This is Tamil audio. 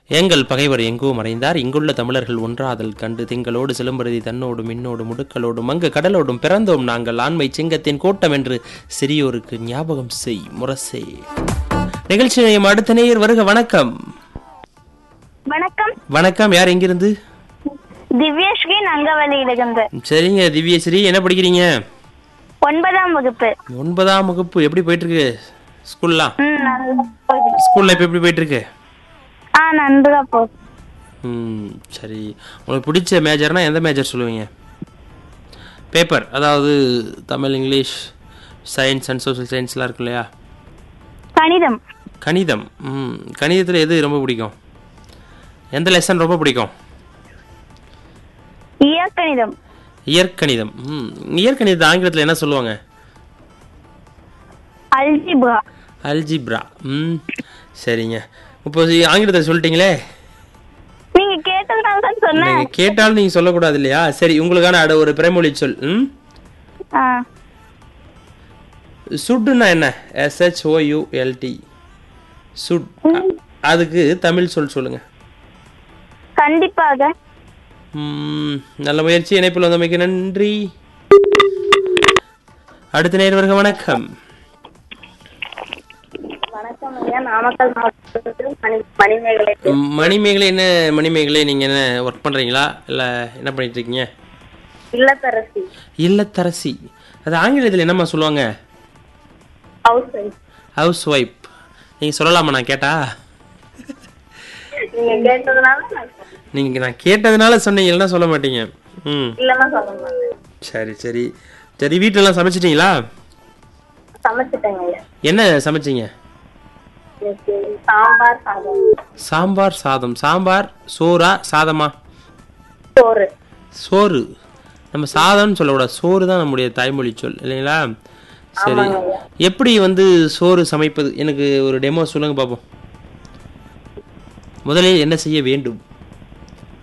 எங்கள் பகைவர் எங்கோ மறைந்தார் இங்குள்ள தமிழர்கள் ஒன்றாதல் கண்டு திங்களோடு சிலம்பரதி தன்னோடு மின்னோடு முடுக்கலோடும் அங்கு கடலோடும் பிறந்தோம் நாங்கள் ஆண்மை சிங்கத்தின் கூட்டம் என்று சிறியோருக்கு ஞாபகம் செய் முரசே நிகழ்ச்சி நேயம் அடுத்த நேயர் வருக வணக்கம் வணக்கம் வணக்கம் யார் எங்கிருந்து திவ்யஸ்ரீ நங்கவலியிலிருந்து சரிங்க திவ்யஸ்ரீ என்ன படிக்கிறீங்க ஒன்பதாம் வகுப்பு ஒன்பதாம் வகுப்பு எப்படி போயிட்டு இருக்கு ஸ்கூல்லாம் ம் நல்லா போகுது. ஸ்கூல்ல இப்ப எப்படி போயிட்டு இருக்கு ஆ நன்றா போகுது ம் சரி உங்களுக்கு பிடிச்ச மேஜர்னா எந்த மேஜர் சொல்லுவீங்க பேப்பர் அதாவது Tamil English science and social சயின்ஸ்லாம் இருக்கு இல்லையா கணிதம் கணிதம் ம் கணிதத்தில் எது ரொம்ப பிடிக்கும் எந்த லெசன் ரொம்ப பிடிக்கும் இயற்கணிதம் இயற்கணிதம் ம் இயற்கணிதத்தை ஆங்கிலத்தில் என்ன சொல்லுவாங்க அல்ஜிப்ரா அல்ஜிப்ரா ம் சரிங்க இப்போ ஆங்கிலத்தில் சொல்லிட்டீங்களே நீங்க கேட்டதுனால தான் சொன்னேன் நீங்கள் கேட்டாலும் நீங்கள் சொல்லக்கூடாது இல்லையா சரி உங்களுக்கான அட ஒரு பிறமொழி சொல் ம் ஆ சுட்டுன்னா என்ன எஸ்ஹெச்ஓயூஎல்டி சுட் அதுக்கு தமிழ் சொல் சொல்லுங்க கண்டிப்பாக ம், நல்ல முயற்சி இணைப்பில் வந்தமைக்கு நன்றி அடுத்த நேர்வர்கள் வணக்கம் வணக்கம் ஐயா நாமக்கல் மாவட்டத்தில் மணி மணிமேகலை ம், மணிமேகலை என்ன மணிமேகலை நீங்கள் என்ன ஒர்க் பண்ணுறீங்களா இல்லை என்ன பண்ணிட்டு இருக்கீங்க இல்லத்தரசி இல்லத்தரசி அது ஆங்கிலத்தில் என்னம்மா சொல்லுவாங்க ஹவுஸ் ஒய்ஃப் ஹவுஸ் ஒய்ஃப் நீங்கள் சொல்லலாமா நான் கேட்டா நீங்க கேட்டதுனால நான் நீங்கள் நான் கேட்டதுனால சொன்னீங்க இல்லைன்னா சொல்ல மாட்டீங்க ம் இல்லைன்னா சொல்ல மாட்டேன் சரி சரி சரி வீட்டிலலாம் சமைச்சிட்டிங்களா சமைச்சிட்டேங்க ஐயா என்ன சமைச்சீங்க இன்னைக்கு சாம்பார் சாதம் சாம்பார் சாதம் சாம்பார் சோறா சாதமா சோறு சோறு நம்ம சாதம்னு சொல்லக்கூடாது சோறு தான் நம்முடைய தாய்மொழி சொல் இல்லைங்களா சரி எப்படி வந்து சோறு சமைப்பது எனக்கு ஒரு டெமோ சொல்லுங்க பார்ப்போம் முதலில் என்ன செய்ய வேண்டும்